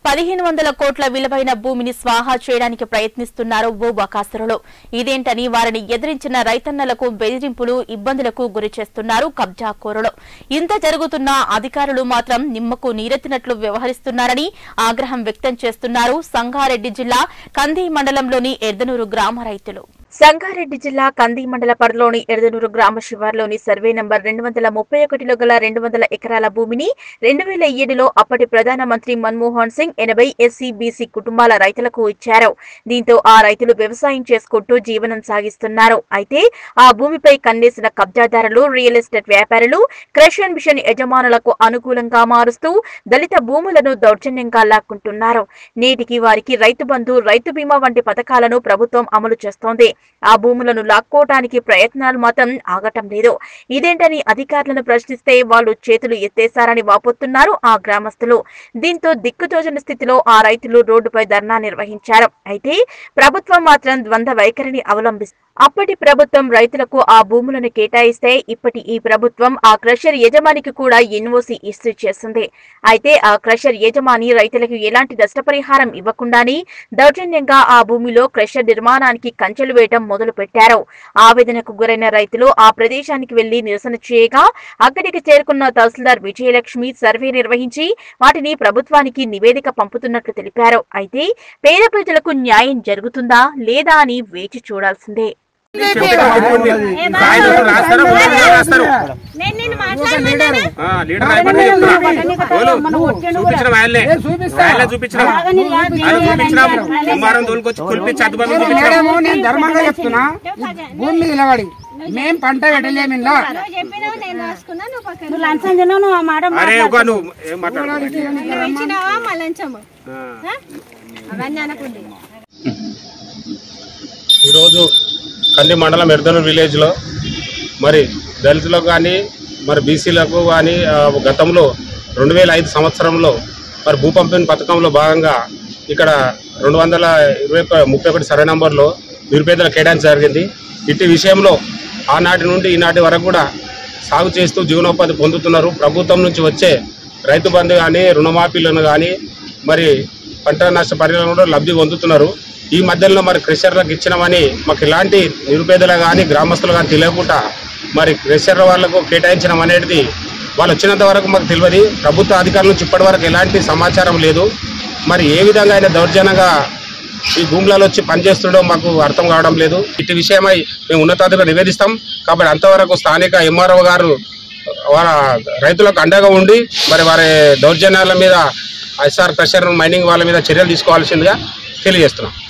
పదిహేను వందల కోట్ల విలువైన భూమిని స్వాహా చేయడానికి ప్రయత్నిస్తున్నారు భూబకాసురులు ఇదేంటని వారిని ఎదిరించిన రైతన్నలకు బెదిరింపులు ఇబ్బందులకు గురి చేస్తున్నారు కబ్జాకోరులు ఇంత జరుగుతున్నా అధికారులు మాత్రం నిమ్మకు నీరెత్తినట్లు వ్యవహరిస్తున్నారని ఆగ్రహం వ్యక్తం చేస్తున్నారు సంగారెడ్డి జిల్లా కంది మండలంలోని ఎర్దనూరు గ్రామ రైతులు సంగారెడ్డి జిల్లా కంది మండల పరిధిలోని ఎర్దనూరు గ్రామ శివార్లోని సర్వే నంబర్ రెండు వందల ముప్పై ఒకటిలో గల రెండు వందల ఎకరాల భూమిని రెండు వేల ఏడులో అప్పటి ప్రధానమంత్రి మన్మోహన్ సింగ్ ఎనభై ఎస్సీ బీసీ కుటుంబాల రైతులకు ఇచ్చారు దీంతో ఆ రైతులు వ్యవసాయం చేసుకుంటూ జీవనం సాగిస్తున్నారు అయితే ఆ భూమిపై కన్నేసిన కబ్జాదారులు రియల్ ఎస్టేట్ వ్యాపారులు క్రషర్ మిషన్ యజమానులకు అనుకూలంగా మారుస్తూ దళిత భూములను దౌర్జన్యంగా లాక్కుంటున్నారు నేటికి వారికి రైతు బంధు రైతు బీమా వంటి పథకాలను ప్రభుత్వం అమలు చేస్తోంది ఆ భూములను లాక్కోవటానికి ప్రయత్నాలు మాత్రం ఆగటం లేదు ఇదేంటని అధికారులను ప్రశ్నిస్తే వాళ్ళు చేతులు ఎత్తేశారని వాపోతున్నారు ఆ గ్రామస్తులు దీంతో దిక్కుతోచని స్థితిలో ఆ రైతులు రోడ్డుపై ధర్నా నిర్వహించారు అయితే ప్రభుత్వం మాత్రం ద్వంద్వ వైఖరిని అవలంబిస్తుంది అప్పటి ప్రభుత్వం రైతులకు ఆ భూములను కేటాయిస్తే ఇప్పటి ఈ ప్రభుత్వం ఆ క్రషర్ యజమానికి కూడా ఎన్ఓసి ఇష్యూ చేస్తుంది అయితే ఆ క్రషర్ యజమాని రైతులకు ఎలాంటి నష్టపరిహారం ఇవ్వకుండానే దౌర్జన్యంగా ఆ భూమిలో క్రషర్ నిర్మాణానికి కంచెలు వేయటం మొదలు పెట్టారు ఆవేదనకు గురైన రైతులు ఆ ప్రదేశానికి వెళ్లి నిరసన చేయగా అక్కడికి చేరుకున్న తహసీల్దార్ విజయలక్ష్మి సర్వే నిర్వహించి వాటిని ప్రభుత్వానికి నివేదిక పంపుతున్నట్లు తెలిపారు అయితే పేద ప్రజలకు న్యాయం జరుగుతుందా లేదా అని వేచి చూడాల్సిందే కాగితంలో రాస్తారా ఊళ్ళో మీద రాస్తారు నేను నిన్ను మాట్లాడమన్నానా ఆ, లీడర్ అయిపోయింది చెప్తున్నా. ఎవరు? చూపించిన వాళ్ళే వాళ్ళే చూపించినాం వాళ్ళు చూపించినాం కుమారం తోలుకొచ్చి కులిపించి అద్దుబంది చూపించినాం మేడము నేను ధర్మంగా చెప్తున్నా భూమి మీద నిలబడి మేం పంట పెట్టలేము ఇలా నువ్వు చెప్పినావు నేను రాసుకున్నా నువ్వు పక్కన నువ్వు లంచం తిన్నావు నువ్వు ఆ మాట అరే ఒక నువ్వు ఏం మాట్లాడు నువ్వు ఇచ్చినావా మా లంచము ఆ? అవన్నీ అనకుండి ఈరోజు కంది మండలం ఎర్దనూరు విలేజ్లో మరి దళితులకు కానీ మరి బీసీలకు కానీ ఆ, గతంలో రెండు వేల ఐదు సంవత్సరంలో మరి భూ పంపిణీ పథకంలో భాగంగా ఇక్కడ రెండు వందల ఇరవై ఒక- ముప్పై ఒకటి సర్వే నంబర్లో నిరుపేదలు కేటాయించ జరిగింది ఇట్టి విషయంలో ఆనాటి నుండి ఈనాటి వరకు కూడా సాగు చేస్తూ జీవనోపాధి పొందుతున్నారు ప్రభుత్వం నుంచి వచ్చే రైతు బంధు కానీ రుణమాఫీలను కానీ మరి పంట నష్ట పరిహారం కూడా లబ్ధి పొందుతున్నారు ఈ మధ్యలో మరి క్రెషర్లకు ఇచ్చినామని మాకు ఇలాంటి నిరుపేదలు కానీ గ్రామస్తులు కానీ తెలియకుండా మరి క్రెషర్ వాళ్ళకు కేటాయించడం అనేది వాళ్ళు వచ్చినంత వరకు మాకు తెలియదు ప్రభుత్వ అధికారుల నుంచి ఇప్పటి వరకు ఎలాంటి సమాచారం లేదు మరి ఏ విధంగా ఆయన దౌర్జన్యంగా ఈ భూములలో వచ్చి పనిచేస్తుండో మాకు అర్థం కావడం లేదు ఇటు విషయమై మేము ఉన్నతాధికారులు నివేదిస్తాం కాబట్టి అంతవరకు స్థానిక ఎంఆర్ఓ గారు వాళ్ళ రైతులకు అండగా ఉండి మరి వారి దౌర్జన్యాల మీద ఎస్ఆర్ క్రషర్ మైనింగ్ వాళ్ళ మీద చర్యలు తీసుకోవాల్సిందిగా తెలియజేస్తున్నాం